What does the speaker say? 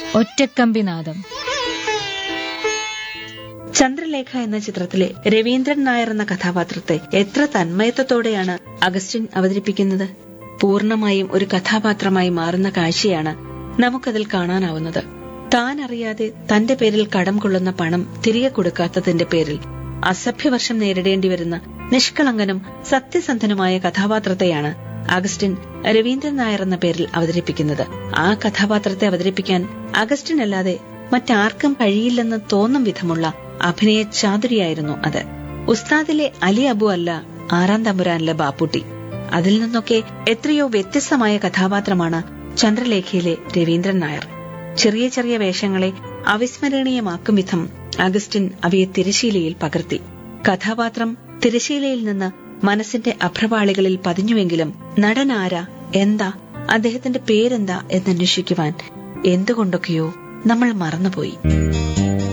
ഒറ്റക്കമ്പിനാദം ചന്ദ്രലേഖ എന്ന ചിത്രത്തിലെ രവീന്ദ്രൻ നായർ എന്ന കഥാപാത്രത്തെ എത്ര തന്മയത്വത്തോടെയാണ് അഗസ്റ്റിൻ അവതരിപ്പിക്കുന്നത് പൂർണ്ണമായും ഒരു കഥാപാത്രമായി മാറുന്ന കാഴ്ചയാണ് നമുക്കതിൽ കാണാനാവുന്നത് താൻ അറിയാതെ തന്റെ പേരിൽ കടം കൊള്ളുന്ന പണം തിരികെ കൊടുക്കാത്തതിന്റെ പേരിൽ അസഭ്യവർഷം നേരിടേണ്ടി വരുന്ന നിഷ്കളങ്കനും സത്യസന്ധനുമായ കഥാപാത്രത്തെയാണ് അഗസ്റ്റിൻ രവീന്ദ്രൻ നായർ എന്ന പേരിൽ അവതരിപ്പിക്കുന്നത് ആ കഥാപാത്രത്തെ അവതരിപ്പിക്കാൻ അഗസ്റ്റിൻ അല്ലാതെ മറ്റാർക്കും കഴിയില്ലെന്ന് തോന്നും വിധമുള്ള അഭിനയ ചാതുരിയായിരുന്നു അത് ഉസ്താദിലെ അലി അബു അല്ല ആറാം തമ്പുരാനിലെ ബാപ്പുട്ടി അതിൽ നിന്നൊക്കെ എത്രയോ വ്യത്യസ്തമായ കഥാപാത്രമാണ് ചന്ദ്രലേഖയിലെ രവീന്ദ്രൻ നായർ ചെറിയ ചെറിയ വേഷങ്ങളെ അവിസ്മരണീയമാക്കും വിധം അഗസ്റ്റിൻ അവയെ തിരശീലയിൽ പകർത്തി കഥാപാത്രം തിരശീലയിൽ നിന്ന് മനസ്സിന്റെ അഭ്രപാളികളിൽ പതിഞ്ഞുവെങ്കിലും നടനാര എന്താ അദ്ദേഹത്തിന്റെ പേരെന്താ എന്നന്വേഷിക്കുവാൻ എന്തുകൊണ്ടൊക്കെയോ നമ്മൾ മറന്നുപോയി